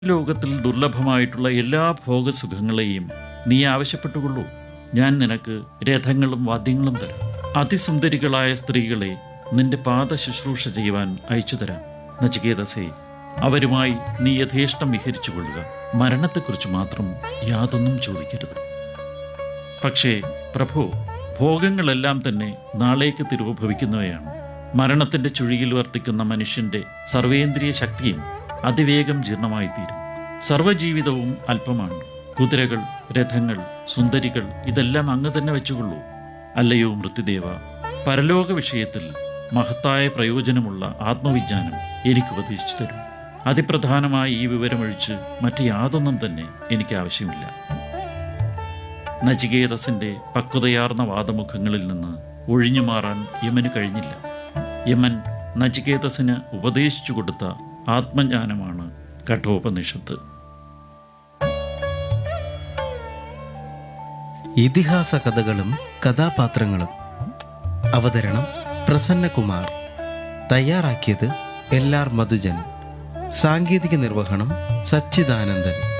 ലോകത്തിൽ ദുർലഭമായിട്ടുള്ള എല്ലാ ഭോഗസുഖങ്ങളെയും നീ ആവശ്യപ്പെട്ടുകൊള്ളൂ ഞാൻ നിനക്ക് രഥങ്ങളും വാദ്യങ്ങളും തരാം അതിസുന്ദരികളായ സ്ത്രീകളെ നിന്റെ പാദ ശുശ്രൂഷ ചെയ്യുവാൻ അയച്ചു തരാം നചികേതസേ അവരുമായി നീ യഥേഷ്ടം വിഹരിച്ചു കൊള്ളുക മരണത്തെക്കുറിച്ച് മാത്രം യാതൊന്നും ചോദിക്കരുത് പക്ഷേ പ്രഭു ഭോഗങ്ങളെല്ലാം തന്നെ നാളേക്ക് തിരുവഭവിക്കുന്നവയാണ് മരണത്തിന്റെ ചുഴിയിൽ വർത്തിക്കുന്ന മനുഷ്യന്റെ സർവേന്ദ്രിയ ശക്തിയും അതിവേഗം ജീർണമായിത്തീരും സർവ്വജീവിതവും അല്പമാണ് കുതിരകൾ രഥങ്ങൾ സുന്ദരികൾ ഇതെല്ലാം അങ്ങ് തന്നെ വെച്ചുകൊള്ളൂ അല്ലയോ മൃത്യുദേവ പരലോക വിഷയത്തിൽ മഹത്തായ പ്രയോജനമുള്ള ആത്മവിജ്ഞാനം എനിക്ക് ഉപദേശിച്ചു തരും അതിപ്രധാനമായ ഈ വിവരമൊഴിച്ച് മറ്റ് യാതൊന്നും തന്നെ എനിക്ക് ആവശ്യമില്ല നചികേതസിന്റെ പക്വതയാർന്ന വാദമുഖങ്ങളിൽ നിന്ന് ഒഴിഞ്ഞു മാറാൻ യമന് കഴിഞ്ഞില്ല യമൻ നചികേതസിന് ഉപദേശിച്ചു കൊടുത്ത ആത്മജ്ഞാനമാണ് കഠോപനിഷത്ത് ഇതിഹാസ കഥകളും കഥാപാത്രങ്ങളും അവതരണം പ്രസന്നകുമാർ തയ്യാറാക്കിയത് എൽ ആർ മധുജൻ സാങ്കേതിക നിർവഹണം സച്ചിദാനന്ദൻ